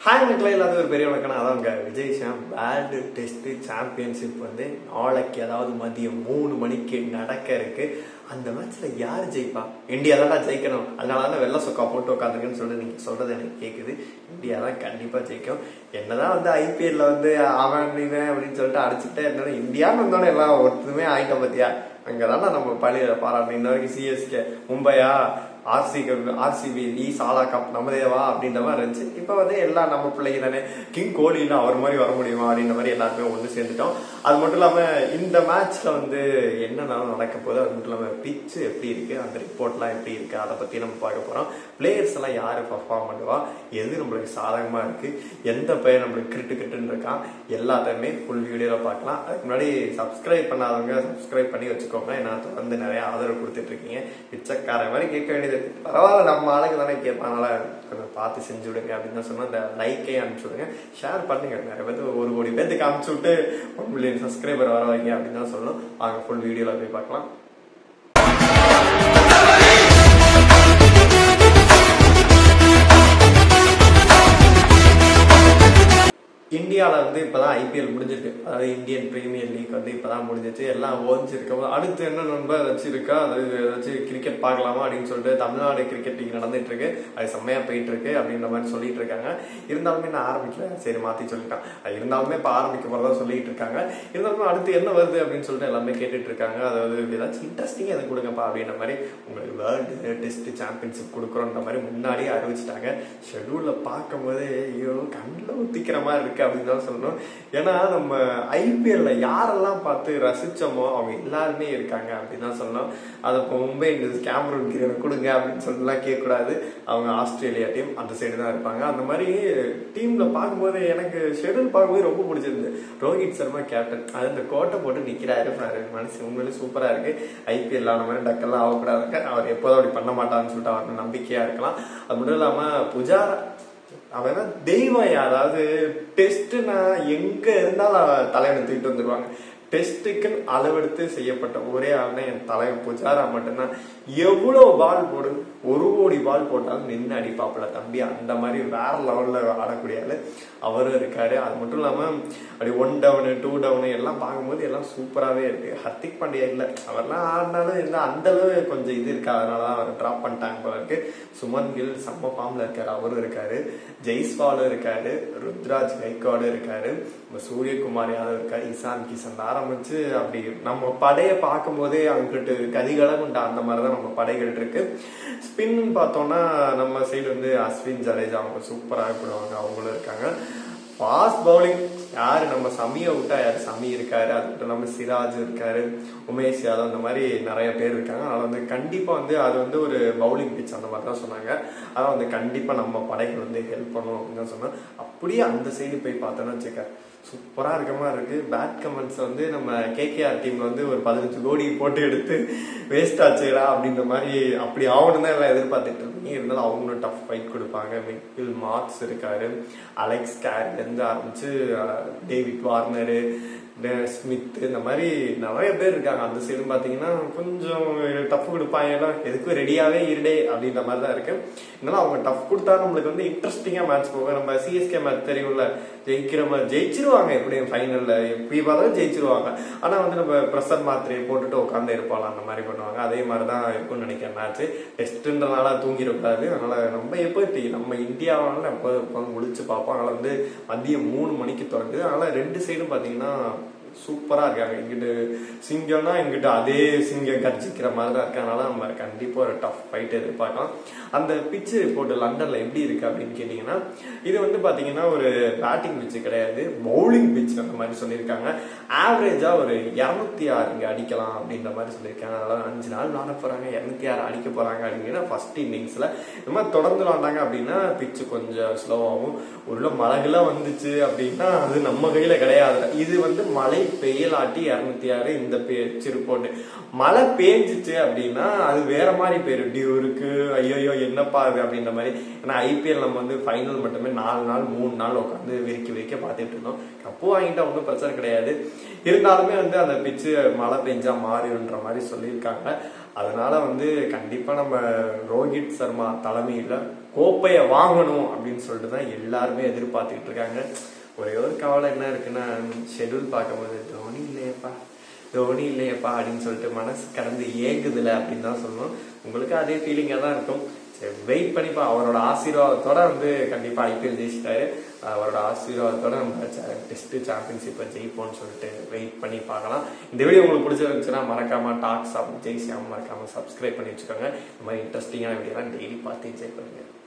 hi மக்களே இல்லாத ஒரு பெரிய வணக்கம் அதான் உங்க Vijay Sham world test championship வந்து நாளைக்கு அதாவது மதியம் மூணு மணிக்கு நடக்க இருக்கு அந்த மேட்ச்ல யார் ஜெயிப்பா இந்தியா தான் ஜெயிக்கணும் அதனால தான் வெள்ள சொக்கா போட்டு உட்காந்துருக்குன்னு சொல்லி நீங்க சொல்றது எனக்கு கேக்குது இந்தியா தான் கண்டிப்பா ஜெயிக்கும் என்னதான் வந்து ஐபிஎல்ல வந்து அவன் இவன் அப்படின்னு சொல்லிட்டு அடிச்சுட்டே இருந்தாலும் இந்தியான்னு வந்தோடனே எல்லாம் ஒருத்தருமே ஆயிட்டோம் பத்தியா அங்கதானே நம்ம பள்ளியில பாராட்டணும் இன்ன வரைக்கும் சிஎஸ்கே மும்பையா ஆர்சி ஆர்சிபி ஈ சாலா கப் நம்மதேவா அப்படின்ற மாதிரி இருந்துச்சு இப்போ வந்து எல்லாம் நம்ம பிள்ளைங்க தானே கிங் கோலின்னு அவர் மாதிரி வர முடியுமா அப்படின்ற மாதிரி எல்லாருமே ஒன்று சேர்ந்துட்டோம் அது மட்டும் இல்லாமல் இந்த மேட்ச்ல வந்து என்னென்னாலும் நடக்க போகுது அது மட்டும் இல்லாமல் பிச்சு எப்படி இருக்கு அந்த ரிப்போர்ட்லாம் எப்படி இருக்கு அதை பற்றி நம்ம பார்க்க போகிறோம் பிளேயர்ஸ் எல்லாம் யார் பர்ஃபார்ம் பண்ணுவா எது நம்மளுக்கு சாதகமாக இருக்கு எந்த பையன் நம்மளுக்கு கிரிட்டு கிட்டுன்னு இருக்கான் எல்லாத்தையுமே ஃபுல் வீடியோவில் பார்க்கலாம் அதுக்கு முன்னாடி சப்ஸ்கிரைப் பண்ணாதவங்க சப்ஸ்கிரைப் பண்ணி வச்சுக்கோங்க ஏன்னா தொடர்ந்து நிறைய ஆதரவு கொடுத்துட்டு இருக்கீங்க பிச்சைக்கார மாதிரி கேட்க வேண்டியது இருக்கு பரவாயில்ல நம்ம ஆளுக்கு தானே கேட்பான் அதனால கொஞ்சம் பார்த்து செஞ்சு விடுங்க அப்படின்னு தான் சொன்னா இந்த லைக்கே அனுப்பிச்சு விடுங்க ஷேர் பண்ணுங்க நிறைய பேர் ஒரு கோடி பேத்துக்கு அனுப்பிச்சு விட்டு ஒன் மில்லியன் சப்ஸ்கிரைபர் வர வைங்க அப்படின்னு தான் சொல்லணும் வாங்க ஃபுல் வீடியோவில் போய் பார்க்கலாம் இந்தியாவில் வந்து இப்போதான் ஐபிஎல் முடிஞ்சிருக்கு அதாவது இந்தியன் பிரீமியர் லீக் வந்து இப்போதான் முடிஞ்சிச்சு எல்லாம் ஓஞ்சிருக்கு அடுத்து என்ன நண்பர் ஏதாச்சும் இருக்கா அது ஏதாச்சும் கிரிக்கெட் பார்க்கலாமா அப்படின்னு சொல்லிட்டு தமிழ்நாடு கிரிக்கெட் லீக் நடந்துட்டு இருக்கு அது செம்மையா போயிட்டு இருக்கு அப்படின்ற மாதிரி சொல்லிட்டு இருக்காங்க இருந்தாலுமே நான் ஆரம்பிக்கல சரி மாத்தி சொல்லிட்டான் அது இருந்தாலுமே இப்போ ஆரம்பிக்க போறதா சொல்லிட்டு இருக்காங்க இருந்தாலுமே அடுத்து என்ன வருது அப்படின்னு சொல்லிட்டு எல்லாமே கேட்டுட்டு இருக்காங்க அதாவது ஏதாச்சும் இன்ட்ரெஸ்டிங்காக எது கொடுங்கப்பா அப்படின்ற மாதிரி உங்களுக்கு வேர்ல்டு டெஸ்ட் சாம்பியன்ஷிப் கொடுக்குறோன்ற மாதிரி முன்னாடியே அறிவிச்சிட்டாங்க ஷெடியூலில் பார்க்கும்போது ஐயோ கண்ணில் ஊத்திக்கிற மாதிரி இருக்கு அப்படின்னு தான் சொல்லணும் ஏன்னா நம்ம ஐபிஎல்ல யாரெல்லாம் பார்த்து ரசிச்சோமோ அவங்க எல்லாருமே இருக்காங்க அப்படின்னு தான் சொல்லணும் அதை இப்போ மும்பை இந்தியன்ஸ் கேமரூன் கிரீனை கொடுங்க அப்படின்னு சொல்லிலாம் கேட்கக்கூடாது அவங்க ஆஸ்திரேலியா டீம் அந்த சைடு தான் இருப்பாங்க அந்த மாதிரி டீம்ல பார்க்கும்போது எனக்கு ஷெடியூல் பார்க்கும்போது ரொம்ப பிடிச்சிருந்து ரோஹித் சர்மா கேப்டன் அது இந்த கோட்டை போட்டு நிக்கிறாரு மனசு உண்மையிலே சூப்பரா இருக்கு ஐபிஎல் ஆன மாதிரி டக்கெல்லாம் ஆகக்கூடாது அவர் எப்போதும் அப்படி பண்ண மாட்டான்னு சொல்லிட்டு அவருக்கு நம்பிக்கையா இருக்கலாம் அது மட்டும் இல்லாம புஜாரா அவன் தெய்வம் அதாவது டெஸ்ட்னா எங்க இருந்தாலும் அவன் தலைவனை தூக்கிட்டு வந்துருவாங்க டெஸ்ட்டுக்குன்னு அளவெடுத்து செய்யப்பட்ட ஒரே ஆள்னா என் தலைவன் புஜாரா மட்டும்தான் எவ்வளவு பால் போடு ஒரு கோடி பால் போட்டாலும் நின்று அடிப்பாப்புல தம்பி அந்த மாதிரி வேற லெவல்ல ஆடக்கூடிய ஆளு அவரும் இருக்காரு அது மட்டும் இல்லாம அப்படி ஒன் டவுனு டூ டவுனு எல்லாம் பார்க்கும்போது எல்லாம் சூப்பராகவே இருக்கு ஹர்திக் பாண்டியா இல்லை அவர்லாம் ஆடினாலும் இல்லை அந்த அளவு கொஞ்சம் இது இருக்கு அதனால தான் அவர் ட்ராப் பண்ணிட்டாங்க போல இருக்கு சுமன் கில் செம்ம ஃபார்ம்ல இருக்காரு அவரும் இருக்காரு ஜெய்ஸ்வாலும் இருக்காரு ருத்ராஜ் கைக்காடும் இருக்காரு சூரியகுமார் யாதவ் இருக்காரு இசான் கிஷன் ஆரம்பிச்சு அப்படி நம்ம படையை பார்க்கும் போதே அங்கிட்டு கதிகலகுண்டா அந்த மாதிரி தான் நம்ம படைகள் இருக்கு ஸ்பின் பார்த்தோம்னா நம்ம சைடு வந்து அஸ்வின் ஜடேஜா அவங்க சூப்பராக போடுவாங்க அவங்களும் இருக்காங்க ஃபாஸ்ட் பவுலிங் யாரு நம்ம சமியை விட்டா யாரு சமி இருக்காரு அது மட்டும் இல்லாமல் சிராஜ் இருக்காரு உமேஷ் யாதவ் அந்த மாதிரி நிறைய பேர் இருக்காங்க அதனால வந்து கண்டிப்பா வந்து அது வந்து ஒரு பவுலிங் பிச் அந்த மாதிரி தான் சொன்னாங்க அதான் வந்து கண்டிப்பா நம்ம படைகள் வந்து ஹெல்ப் பண்ணும் அப்படின்னு தான் சொன்னோம் அப்படியே அந்த சைடு போய் பார்த்தோன்னா வச்சுக்க சூப்பரா இருக்க மாதிரி இருக்கு பேட் கமெண்ட்ஸ் வந்து நம்ம கேகேஆர் டீம்ல வந்து ஒரு பதினஞ்சு கோடி போட்டு எடுத்து வேஸ்ட் ஆச்சுடா அப்படின்ற மாதிரி அப்படி ஆகணும் தான் எல்லாம் எதிர்பார்த்துட்டு இருக்கீங்க இருந்தாலும் அவங்களும் டஃப் ஃபைட் கொடுப்பாங்க மிக்கில் மார்க்ஸ் இருக்காரு அலெக்ஸ் கேர்லேருந்து ஆரம்பிச்சு டேவிட் வார்னரு ஸ்மித் இந்த மாதிரி நிறைய பேர் இருக்காங்க அந்த சைடு பார்த்தீங்கன்னா கொஞ்சம் டஃப் கொடுப்பாங்க எல்லாம் எதுக்கும் ரெடியாகவே இருடே அப்படின்ற மாதிரி தான் இருக்கு இருந்தாலும் அவங்க டஃப் கொடுத்தா நம்மளுக்கு வந்து இன்ட்ரெஸ்டிங்காக மேட்ச் போகும் நம்ம சிஎஸ்கே மேட்ச் தெரியும்ல ஜெயிக்கிற மாதிரி ஜெயிச்சிருவாங்க எப்படியும் ஃபைனல்ல எப்படி பார்த்தாலும் ஜெயிச்சிருவாங்க ஆனா வந்து நம்ம ப்ரெஷர் மாத்திரையை போட்டுட்டு உட்காந்து இருப்பாங்க அந்த மாதிரி பண்ணுவாங்க அதே மாதிரி தான் இருக்கும்னு நினைக்கிறேன் மேட்ச் டெஸ்ட்ன்றனால தூங்கிடக்கூடாது அதனால நம்ம எப்போ நம்ம இந்தியாவால எப்போ எப்போ முடிச்சு பார்ப்போம் அதனால வந்து மதியம் மூணு மணிக்கு தொடங்குது அதனால ரெண்டு சைடும் பார்த்தீங்கன்னா சூப்பரா இருக்காங்க இங்கிட்டு சிங்கம்னா இங்கிட்டு அதே சிங்கம் கர்ஜிக்கிற மாதிரி தான் இருக்கு அதனால நம்ம கண்டிப்பா ஒரு டஃப் ஃபைட் எதிர்பார்க்கலாம் அந்த பிச்சு ரிப்போர்ட் லண்டன்ல எப்படி இருக்கு அப்படின்னு கேட்டீங்கன்னா இது வந்து பாத்தீங்கன்னா ஒரு பேட்டிங் பிச்சு கிடையாது பவுலிங் பிச் அந்த மாதிரி சொல்லியிருக்காங்க ஆவரேஜா ஒரு இரநூத்தி ஆறு இங்க அடிக்கலாம் அப்படின்ற மாதிரி சொல்லியிருக்காங்க அதனால அஞ்சு நாள் விளாட போறாங்க இரநூத்தி ஆறு அடிக்க போறாங்க அப்படின்னா ஃபர்ஸ்ட் இன்னிங்ஸ்ல இந்த மாதிரி தொடர்ந்து விளாண்டாங்க அப்படின்னா பிச்சு கொஞ்சம் ஸ்லோவாகும் ஒரு மழைகள்லாம் வந்துச்சு அப்படின்னா அது நம்ம கையில கிடையாது இது வந்து மழை பெய்யலாட்டி இரநூத்தி ஆறு இந்த பிச்சு ரிப்போர்ட் மழை பேஞ்சிச்சு அப்படின்னா அது வேற மாதிரி பேரு டியூ இருக்கு ஐயோ என்னப்பா அது அப்படின்ற மாதிரி ஏன்னா ஐபிஎல் நம்ம வந்து ஃபைனல் மட்டுமே நாலு நாள் மூணு நாள் உட்காந்து விரிக்க விரிக்க பார்த்துட்டு இருந்தோம் கப்பு வாங்கிட்டா ஒன்றும் பிரச்சனை கிடையாது இருந்தாலுமே வந்து அந்த பிச்சு மழை பெஞ்சா மாறிடுன்ற மாதிரி சொல்லியிருக்காங்க அதனால வந்து கண்டிப்பா நம்ம ரோஹித் சர்மா தலைமையில கோப்பையை வாங்கணும் அப்படின்னு சொல்லிட்டு தான் எல்லாருமே எதிர்பார்த்துக்கிட்டு இருக்காங்க ஒரே ஒரு கவலை என்ன இருக்குன்னா ஷெட்யூல் பார்க்கும்போது தோனி இல்லையப்பா தோனி இல்லையப்பா அப்படின்னு சொல்லிட்டு மனசு கடந்து ஏங்குதுல அப்படின்னு தான் சொல்லணும் உங்களுக்கு அதே ஃபீலிங்காக தான் இருக்கும் சரி வெயிட் பண்ணிப்பா அவரோட ஆசீர்வாதத்தோட வந்து கண்டிப்பா ஐபிஎல் ஜெயிச்சிட்டாரு அவரோட ஆசீர்வாதத்தோட நம்ம டெஸ்ட் சாம்பியன்ஷிப்பை ஜெயிப்போம்னு சொல்லிட்டு வெயிட் பண்ணி பார்க்கலாம் இந்த வீடியோ உங்களுக்கு பிடிச்சிருந்துச்சுன்னா மறக்காம டாக்ஸ் ஆஃப் ஜெய்சியாம மறக்காம சப்ஸ்கிரைப் பண்ணி வச்சுக்கோங்க இந்த மாதிரி இன்ட்ரெஸ்டிங்கான வீடியோலாம் டெய்லி பார்த்து என்ஜாய் பண்ணுங்க